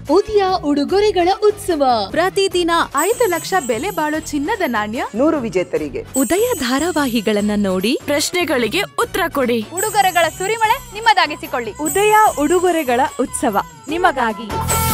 ಉದಯ ಉಡುಗೊರೆಗಳ ಉತ್ಸವ ಪ್ರತಿದಿನ ಐದು ಲಕ್ಷ ಬೆಲೆ ಬಾಳೋ ಚಿನ್ನದ ನಾಣ್ಯ ನೂರು ವಿಜೇತರಿಗೆ ಉದಯ ಧಾರಾವಾಹಿಗಳನ್ನ ನೋಡಿ ಪ್ರಶ್ನೆಗಳಿಗೆ ಉತ್ತರ ಕೊಡಿ ಉಡುಗೊರೆಗಳ ಸುರಿಮಳೆ ನಿಮ್ಮದಾಗಿಸಿಕೊಳ್ಳಿ ಉದಯ ಉಡುಗೊರೆಗಳ ಉತ್ಸವ ನಿಮಗಾಗಿ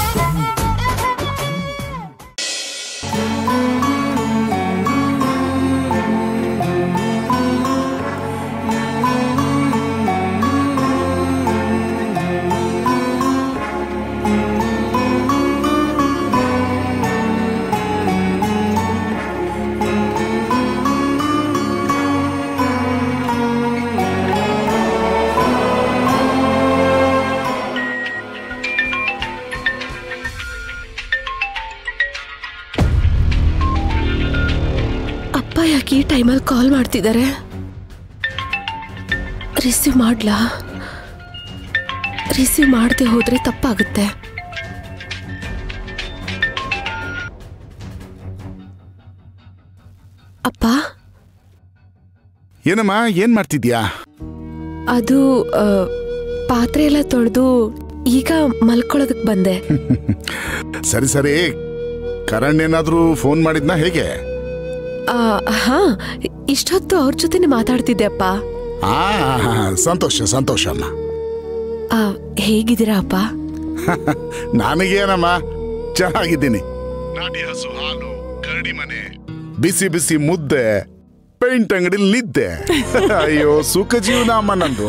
ಅಪ್ಪ ಯಾಕೆ ಈ ಟೈಮಲ್ಲಿ ಕಾಲ್ ಮಾಡ್ತಿದ್ದಾರೆ ರಿಸೀವ್ ಮಾಡ್ಲಾ ರಿಸೀವ್ ಮಾಡದೆ ಹೋದ್ರೆ ತಪ್ಪಾಗುತ್ತೆ ಅಪ್ಪ ಏನಮ್ಮ ಏನ್ ಮಾಡ್ತಿದ್ಯಾ ಅದು ಆ, ಪಾತ್ರೆ ಎಲ್ಲ ತೊಳೆದು ಈಗ ಮಲ್ಕೊಳ್ಳೋದಕ್ಕೆ ಬಂದೆ ಸರಿ ಸರಿ ಕರಣ್ ಏನಾದ್ರೂ ಫೋನ್ ಮಾಡಿದ್ನಾ ಹೇಗೆ ಆ, ಹಾ ಇಷ್ಟೊತ್ತು ಅವ್ರ ಜೊತೆನೆ ಮಾತಾಡ್ತಿದ್ದೆ ಅಪ್ಪ ಆ ಸಂತೋಷ ಸಂತೋಷ ಅಮ್ಮ ಆ, ಹೇಗಿದ್ದೀರಾ ಅಪ್ಪ ನನಗೇನಮ್ಮ ಚೆನ್ನಾಗಿದ್ದೀನಿ ನಾಟಿ ಹಸು ಹಾಲು ಕರಡಿ ಮನೆ ಬಿಸಿ ಬಿಸಿ ಮುದ್ದೆ ಪೇಂಟ್ ಅಂಗಡಿಲಿ ನಿದ್ದೆ ಅಯ್ಯೋ ಸುಖ ಜೀವನ ಅಮ್ಮ ನಂದು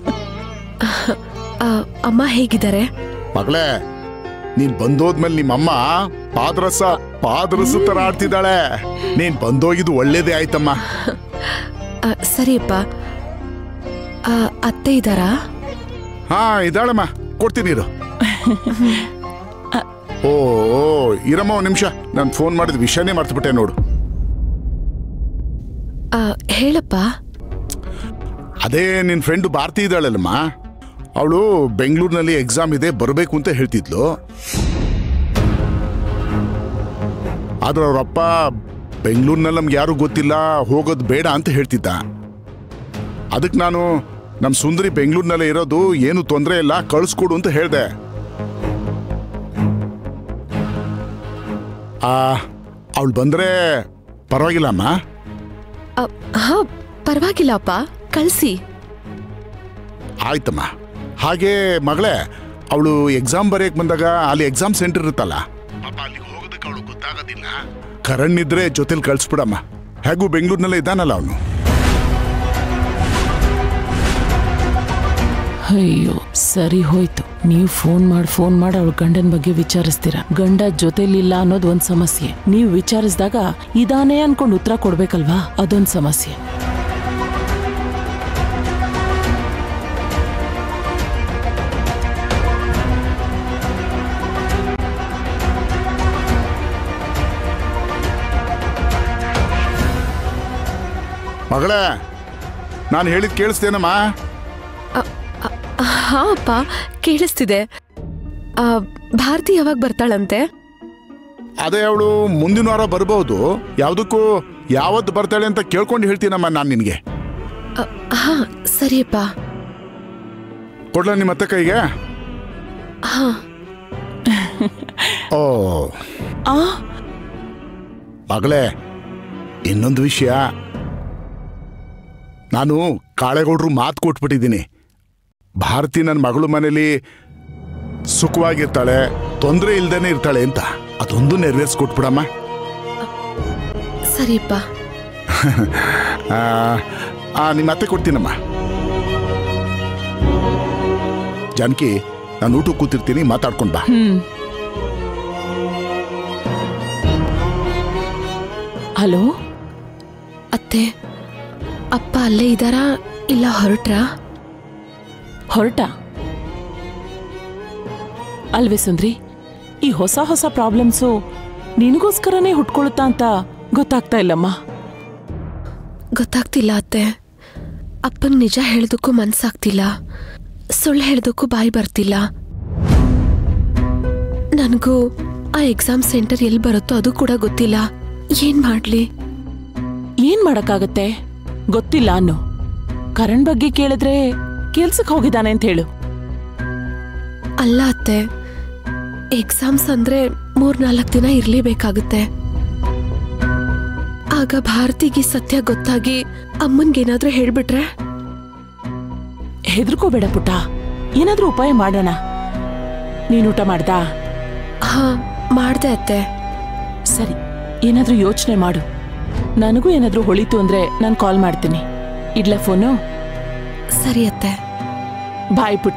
ಆ, ಅಮ್ಮ ಹೇಗಿದ್ದಾರೆ ಮಗಳೇ ನೀನ್ ಬಂದೋದ್ಮೇಲೆ ನಿಮ್ಮಮ್ಮ ಪಾದರಸ ಪಾದರಸ ತರ ಆಡ್ತಿದ್ದಾಳೆ ನೀನ್ ಬಂದೋಗಿದ್ದು ಒಳ್ಳೇದೇ ಆಯ್ತಮ್ಮ ಆ, ಸರಿಯಪ್ಪ ಆ, ಅತ್ತೆ ಇದ್ದಾರಾ ಹಾ ಇದ್ದಾಳಮ್ಮ ಕೊಡ್ತೀನಿ ಇರು ಓ ಓ, ಇರಮ್ಮ ಒಂದ್ ನಿಮಿಷ ನಾನು ಫೋನ್ ಮಾಡಿದ ವಿಷಯನೇ ಮರ್ತ್ಬಿಟ್ಟೆ ನೋಡು ಆ, ಹೇಳಪ್ಪ ಅದೇ ನಿನ್ ಫ್ರೆಂಡು ಭಾರತಿ ಇದ್ದಾಳಲ್ಲಮ್ಮ ಅವಳು ಬೆಂಗಳೂರಿನಲ್ಲಿ ಎಕ್ಸಾಮ್ ಇದೆ ಬರಬೇಕು ಅಂತ ಹೇಳ್ತಿದ್ಲು ಆದ್ರೆ ಅವರಪ್ಪ ಬೆಂಗಳೂರಿನಲ್ಲಿ ನಮ್ಗೆ ಯಾರು ಗೊತ್ತಿಲ್ಲ ಹೋಗೋದು ಬೇಡ ಅಂತ ಹೇಳ್ತಿದ್ದ ಅದಕ್ಕೆ ನಾನು ನಮ್ಮ ಸುಂದರಿ ಬೆಂಗಳೂರಿನಲ್ಲೇ ಇರೋದು ಏನು ತೊಂದರೆ ಇಲ್ಲ ಕಳಿಸ್ಕೊಡು ಅಂತ ಹೇಳ್ದೆ ಆ ಅವಳು ಬಂದ್ರೆ ಪರವಾಗಿಲ್ಲ ಅಮ್ಮ ಆ, ಹಾ ಪರವಾಗಿಲ್ಲ ಅಪ್ಪ ಕಳ್ಸಿ ಆಯ್ತಮ್ಮ ಹಾಗೆ ಮಗಳೇ ಅವಳು ಎಕ್ಸಾಮ್ ಬರೆಯಕ್ ಬಂದಾಗ ಅಲ್ಲಿ ಎಕ್ಸಾಮ್ ಸೆಂಟರ್ ಇರುತ್ತಲ್ಲ ಪಾಪ ಅಲ್ಲಿಗೆ ಹೋಗೋದಕ್ಕೆ ಅವಳು ಗೊತ್ತಾಗೋದಿಲ್ಲ ಕರಣ್ ಇದ್ರೆ ಜೊತೆಲಿ ಕಳ್ಸ್ಬಿಡಮ್ಮ ಹೇಗೂ ಬೆಂಗಳೂರಿನಲ್ಲೇ ಇದ್ದಾನಲ್ಲ ಅವನು ಅಯ್ಯೋ ಸರಿ ಹೋಯ್ತು ನೀವು ಫೋನ್ ಮಾಡಿ ಫೋನ್ ಮಾಡಿ ಅವಳ ಗಂಡನ ಬಗ್ಗೆ ವಿಚಾರಿಸ್ತೀರಾ ಗಂಡ ಜೊತೆಲಿಲ್ಲ ಅನ್ನೋದು ಒಂದ್ ಸಮಸ್ಯೆ ನೀವು ವಿಚಾರಿಸಿದಾಗ ಇದಾನೆ ಅನ್ಕೊಂಡು ಉತ್ತರ ಕೊಡ್ಬೇಕಲ್ವಾ ಅದೊಂದ್ ಸಮಸ್ಯೆ ಮಗಳೇ ನಾನು ಹೇಳಿದ್ ಕೇಳಿಸ್ತೇನಮ್ಮ ಹಾ ಅಪ್ಪ ಕೇಳಿಸ್ತಿದೆ ಆ, ಭಾರತಿ ಯಾವಾಗ ಬರ್ತಾಳಂತೆ ಅದೇ ಅವಳು ಮುಂದಿನ ವಾರ ಬರ್ಬೋದು ಯಾವುದಕ್ಕೂ ಯಾವತ್ತು ಬರ್ತಾಳೆ ಅಂತ ಕೇಳ್ಕೊಂಡು ಹೇಳ್ತೀನಮ್ಮ ನಾನು ನಿನಗೆ ಆ, ಹಾ ಸರಿಯಪ್ಪ ಕೊಡ್ಲ ನಿಮ್ಮ ಅತ್ತೆ ಕೈಗೆ ಹಾ ಓ ಆ ಮಗಳೇ ಇನ್ನೊಂದು ವಿಷಯ ನಾನು ಕಾಳೆಗೌಡ್ರು ಮಾತು ಕೊಟ್ಬಿಟ್ಟಿದ್ದೀನಿ ಭಾರತಿ ನನ್ನ ಮಗಳು ಮನೇಲಿ ಸುಖವಾಗಿರ್ತಾಳೆ ತೊಂದರೆ ಇಲ್ದೇನೆ ಇರ್ತಾಳೆ ಅಂತ ಅದೊಂದು ನೆರವೇರಿಸ್ಕೊಟ್ಬಿಡಮ್ಮ ಸರಿಯಪ್ಪ ಆ, ಆ, ನಿಮ್ಮ ಅತ್ತೆ ಕೊಡ್ತೀನಮ್ಮ ಜಾನಕಿ ನಾನು ಊಟಕ್ಕೆ ಕೂತಿರ್ತೀನಿ ಮಾತಾಡ್ಕೊಂಡು ಬಾ ಹ್ಮ್ ಹಲೋ ಅತ್ತೆ ಅಪ್ಪ ಅಲ್ಲೇ ಇದ್ದಾರಾ ಇಲ್ಲ ಹೊರಟ್ರಾ ಹೊರಟ ಅಲ್ವೇ ಸುಂದ್ರಿ ಈ ಹೊಸ ಹೊಸ ಪ್ರಾಬ್ಲಮ್ಸು ನಿನಗೋಸ್ಕರನೇ ಹುಟ್ಕೊಳುತ್ತಾ ಅಂತ ಗೊತ್ತಾಗ್ತಾ ಇಲ್ಲಮ್ಮ ಗೊತ್ತಾಗ್ತಿಲ್ಲ ಅತ್ತೆ ಅಪ್ಪನ್ ನಿಜ ಹೇಳೋದಕ್ಕೂ ಮನ್ಸಾಗ್ತಿಲ್ಲ ಸುಳ್ಳು ಹೇಳೋದಕ್ಕೂ ಬಾಯಿ ಬರ್ತಿಲ್ಲ ನನಗೂ ಆ ಎಕ್ಸಾಮ್ ಸೆಂಟರ್ ಎಲ್ಲಿ ಬರುತ್ತೋ ಅದು ಕೂಡ ಗೊತ್ತಿಲ್ಲ ಏನ್ ಮಾಡ್ಲಿ ಏನ್ ಮಾಡಕ್ಕಾಗತ್ತೆ ಗೊತ್ತಿಲ್ಲ ಅನ್ನು ಕರಣ್ ಬಗ್ಗೆ ಕೇಳಿದ್ರೆ ಕೆಲ್ಸಕ್ ಹೋಗಿದ್ದಾನೆ ಅಂತ ಹೇಳು ಅಲ್ಲ ಅತ್ತೆ ಎಕ್ಸಾಮ್ಸ್ ಅಂದ್ರೆ ಮೂರ್ನಾಲ್ಕು ದಿನ ಇರ್ಲೇಬೇಕಾಗುತ್ತೆ ಆಗ ಭಾರತಿಗೆ ಸತ್ಯ ಗೊತ್ತಾಗಿ ಅಮ್ಮನ್ಗೇನಾದ್ರೂ ಹೇಳ್ಬಿಟ್ರೆ ಹೆದರ್ಕೋಬೇಡ ಪುಟ್ಟ ಏನಾದ್ರೂ ಉಪಾಯ ಮಾಡೋಣ ನೀನ್ ಊಟ ಮಾಡ್ದಾ ಹಾ ಮಾಡ್ದೆ ಅತ್ತೆ ಸರಿ ಏನಾದ್ರೂ ಯೋಚನೆ ಮಾಡು ನನಗೂ ಏನಾದ್ರೂ ಹೊಳಿತು ಅಂದ್ರೆ ನಾನು ಕಾಲ್ ಮಾಡ್ತೀನಿ ಇಡ್ಲ ಫೋನು ಸರಿ ಅತ್ತೆ ಬಾಯ್ ಪುಟ್ಟ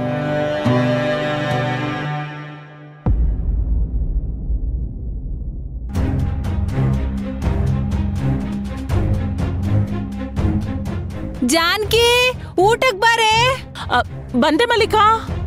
ಜಾನ್ಕಿ ಊಟಕ್ ಬಾರೆ ಅ, ಬಂದೆ ಮಲ್ಲಿಕಾ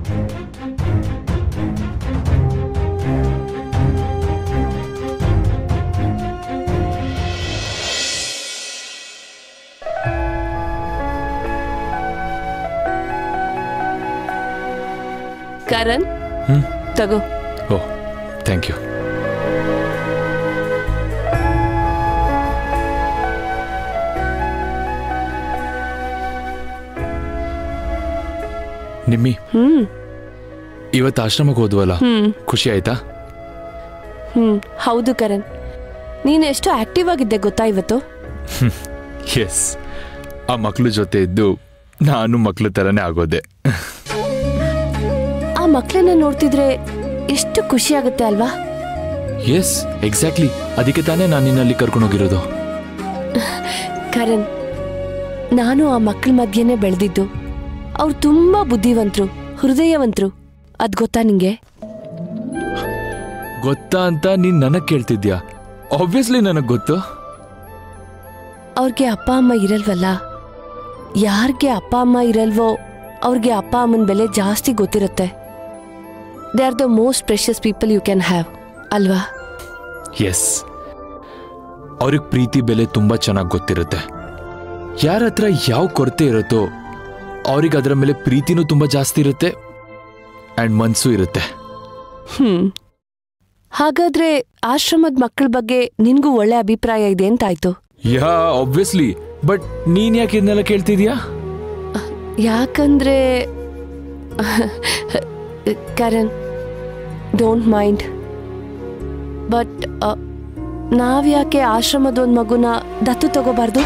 ಕರಣ್ ತಗೋ ಓ ಥ್ಯಾಂಕ್ ಯು ನಿಮ್ಮಿ ಹ್ಮ್ ಇವತ್ತು ಆಶ್ರಮಕ್ಕೆ ಹೋದ್ವಲ್ಲ ಖುಷಿ ಆಯ್ತಾ ಹ್ಮ್ ಹೌದು ಕರಣ್ ನೀನು ಎಷ್ಟು ಆಕ್ಟಿವ್ ಆಗಿದ್ದೆ ಗೊತ್ತಾ ಇವತ್ತು ಎಸ್ ಆ ಮಕ್ಳ ಜೊತೆ ಇದ್ದು ನಾನು ಮಕ್ಳ ಥರನೇ ಆಗೋದೆ ಆ ಮಕ್ಳನ್ನ ನೋಡ್ತಿದ್ರೆ ಎಷ್ಟು ಖುಷಿ ಆಗುತ್ತೆ ಅಲ್ವಾ ಎಸ್ ಎಕ್ಸಾಕ್ಟ್ಲಿ ಅದಕ್ಕೆ ತಾನೇ ನಾನು ನಿನ್ನಲ್ಲಿ ಕರ್ಕೊಂಡೋಗಿರೋದು ಕರಣ್ ನಾನು ಆ ಮಕ್ಕಳ ಮಧ್ಯೆನೇ ಬೆಳೆದಿದ್ದು ಅವ್ರು ತುಂಬಾ ಬುದ್ಧಿವಂತರು ಹೃದಯವಂತರು ಅದ್ ಗೊತ್ತಾ ನಿಂಗೆ ಗೊತ್ತಾ ಅಂತ ನೀನ್ ನನಗ್ ಕೇಳ್ತಿದ್ಯಾ ಆಬ್ವಿಯಸ್ಲಿ ನನಗ್ ಗೊತ್ತು ಅವ್ರಿಗೆ ಅಪ್ಪ ಅಮ್ಮ ಇರಲ್ವಲ್ಲ ಯಾರಿಗೆ ಅಪ್ಪ ಅಮ್ಮ ಇರಲ್ವೋ ಅವ್ರಿಗೆ ಅಪ್ಪ ಅಮ್ಮನ ಬೆಲೆ ಜಾಸ್ತಿ ಗೊತ್ತಿರುತ್ತೆ they are the most precious people you can have ಅಲ್ವಾ ಎಸ್ ಅವ್ರಿಗೆ ಪ್ರೀತಿ ಬೆಲೆ ತುಂಬಾ ಚೆನ್ನಾಗಿ ಗೊತ್ತಿರುತ್ತೆ ಯಾರ ಹತ್ರ ಯಾವ ಕೊರತೆ ಇರುತ್ತೋ ಅವ್ರಿಗೆ ಅದರ ಮೇಲೆ ಪ್ರೀತಿನೂ ತುಂಬಾ ಜಾಸ್ತಿ ಇರುತ್ತೆ ಅಂಡ್ ಮನ್ಸು ಇರುತ್ತೆ ಹ್ಮ್ ಹಾಗಾದ್ರೆ ಆಶ್ರಮದ ಮಕ್ಕಳ ಬಗ್ಗೆ ನಿನ್ಗೂ ಒಳ್ಳೆ ಅಭಿಪ್ರಾಯ ಇದೆ ಅಂತಾಯ್ತು ಯಾ ಆಬ್ವಿಯಸ್ಲಿ ಬಟ್ ನೀನ್ ಯಾಕೆ ಇದನ್ನೆಲ್ಲ ಕೇಳ್ತಿದ್ಯಾ ಯಾಕಂದ್ರೆ ಕರಣ್ ಡೋಂಟ್ ಮೈಂಡ್ ಬಟ್ ನಾವ್ಯಾಕೆ ಆಶ್ರಮದ ಒಂದು ಮಗುನ ದತ್ತು ತಗೋಬಾರ್ದು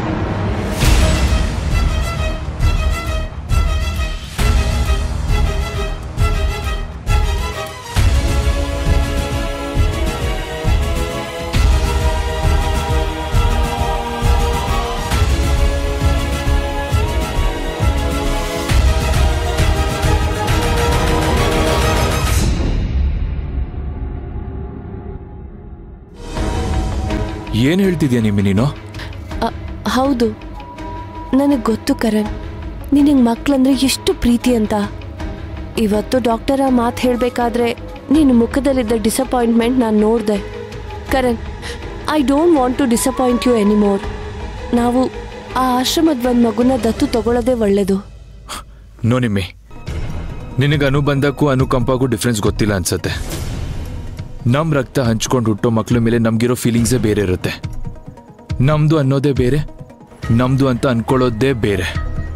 ಏನ್ ಹೇಳ್ತಿದ್ಯಾ ನಿಮ್ಮಿ ನೀನು ಅ, ಹೌದು ನನಗೆ ಗೊತ್ತು ಕರಣ್ ನಿನಗೆ ಮಕ್ಕಳಂದ್ರೆ ಎಷ್ಟು ಪ್ರೀತಿ ಅಂತ ಇವತ್ತು ಡಾಕ್ಟರ ಮಾತು ಹೇಳಬೇಕಾದ್ರೆ ನಿನ್ನ ಮುಖದಲ್ಲಿದ್ದ ಡಿಸಪಾಯಿಂಟ್ಮೆಂಟ್ ನಾನು ನೋಡಿದೆ Karan I don't want to disappoint you anymore ನಾವು ಆ ಆಶ್ರಮದ ಒಂದು ಮಗುನ ದತ್ತು ತಗೊಳ್ಳೋದೇ ಒಳ್ಳೇದು ನೋ ನಿಮ್ಮಿ ನಿನಗೆ ಅನುಬಂಧಕ್ಕೂ ಅನುಕಂಪಕ್ಕೂ ಡಿಫ್ರೆನ್ಸ್ ಗೊತ್ತಿಲ್ಲ ಅನ್ಸತ್ತೆ ನಮ್ ರಕ್ತ ಹಂಚ್ಕೊಂಡು ಹುಟ್ಟೋ ಮಕ್ಳ ಮೇಲೆ ನಮ್ಗಿರೋ ಫೀಲಿಂಗ್ಸೇ ಬೇರೆ ಇರುತ್ತೆ ನಮ್ದು ಅನ್ನೋದೇ ಬೇರೆ ನಮ್ದು ಅಂತ ಅನ್ಕೊಳ್ಳೋದೇ ಬೇರೆ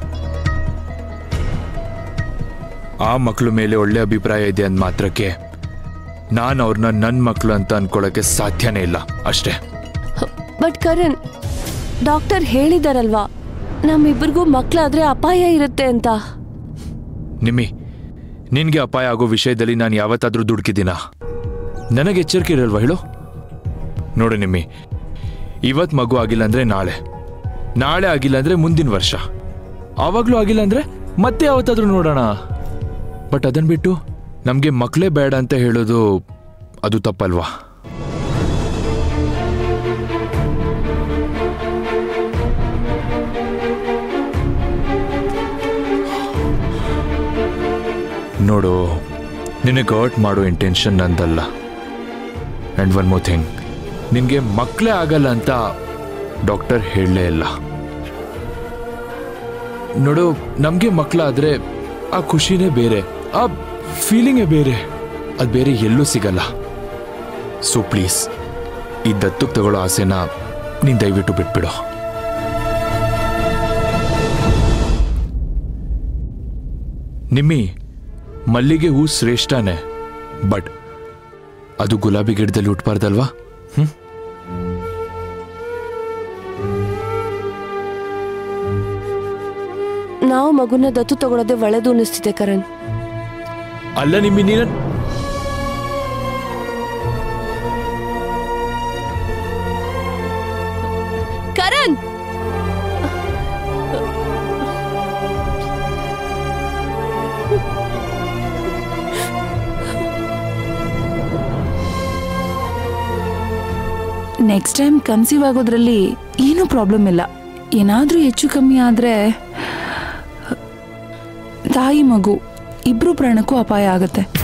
ಆ ಮಕ್ಳ ಮೇಲೆ ಒಳ್ಳೆ ಅಭಿಪ್ರಾಯ ಇದೆ ಅಂದ ಮಾತ್ರಕ್ಕೆ ನಾನು ಅವ್ರನ್ನ ನನ್ನ ಮಕ್ಳು ಅಂತ ಅನ್ಕೊಳ್ಳೋಕೆ ಸಾಧ್ಯನೇ ಇಲ್ಲ ಅಷ್ಟೇ ಬಟ್ ಕರಣ್ ಡಾಕ್ಟರ್ ಹೇಳಿದಾರಲ್ವಾ ನಮ್ಮಿಬ್ಬರಿಗೂ ಮಕ್ಕಳಾದ್ರೆ ಅಪಾಯ ಇರುತ್ತೆ ಅಂತ ನಿಮ್ಮಿ ನಿನ್ಗೆ ಅಪಾಯ ಆಗೋ ವಿಷಯದಲ್ಲಿ ನಾನು ಯಾವತ್ತಾದ್ರೂ ದುಡುಕಿದ್ದೀನ ನನಗೆ ಎಚ್ಚರಿಕೆ ಇರಲ್ವಾ ಹೇಳು ನೋಡು ನಿಮ್ಮಿ ಇವತ್ ಮಗು ಆಗಿಲ್ಲ ಅಂದ್ರೆ ನಾಳೆ ನಾಳೆ ಆಗಿಲ್ಲ ಅಂದ್ರೆ ಮುಂದಿನ ವರ್ಷ ಆವಾಗ್ಲೂ ಆಗಿಲ್ಲ ಅಂದ್ರೆ ಮತ್ತೆ ಯಾವತ್ತಾದ್ರೂ ನೋಡೋಣ ಬಟ್ ಅದನ್ ಬಿಟ್ಟು ನಮ್ಗೆ ಮಕ್ಕಳೇ ಬೇಡ ಅಂತ ಹೇಳೋದು ಅದು ತಪ್ಪಲ್ವಾ ನೋಡು ನಿನಗೆ ಹರ್ಟ್ ಮಾಡೋ ಇಂಟೆನ್ಷನ್ ನಂದಲ್ಲ ಆ್ಯಂಡ್ ಒನ್ ಮೋರ್ ಥಿಂಗ್ ನಿನಗೆ ಮಕ್ಕಳೇ ಆಗಲ್ಲ ಅಂತ ಡಾಕ್ಟರ್ ಹೇಳಲೇ ಇಲ್ಲ ನೋಡು ನಮಗೆ ಮಕ್ಕಳಾದ್ರೆ ಆ ಖುಷಿನೇ ಬೇರೆ ಆ ಫೀಲಿಂಗೇ ಬೇರೆ ಅದು ಬೇರೆ ಎಲ್ಲೂ ಸಿಗಲ್ಲ ಸೊ ಪ್ಲೀಸ್ ಈ ದತ್ತಕ್ಕೆ ತಗೊಳ್ಳೋ ಆಸೆನ ನೀನು ದಯವಿಟ್ಟು ಬಿಟ್ಬಿಡು ನಿಮ್ಮಿ ಮಲ್ಲಿಗೆ ಹೂ ಶ್ರೇಷ್ಠನೇ ಬಟ್ ಅದು ಗುಲಾಬಿ ಗಿಡದಲ್ಲಿ ಹುಟ್ಟಬಾರ್ದಲ್ವಾ ಹ್ಮ್ ನಾವು ಮಗುನ ದತ್ತು ತಗೊಳ್ಳೋದೇ ಒಳ್ಳೇದು ಅನ್ನಿಸ್ತಿದೆ ಕರಣ್ ಅಲ್ಲ ನಿಮ್ಮಿ ನೀನ ಕರಣ್ ನೆಕ್ಸ್ಟ್ ಟೈಮ್ ಕನ್ಸೀವ್ ಆಗೋದ್ರಲ್ಲಿ ಏನೂ ಪ್ರಾಬ್ಲಮ್ ಇಲ್ಲ ಏನಾದರೂ ಹೆಚ್ಚು ಕಮ್ಮಿ ಆದರೆ ತಾಯಿ ಮಗು ಇಬ್ರು ಪ್ರಾಣಕ್ಕೂ ಅಪಾಯ ಆಗುತ್ತೆ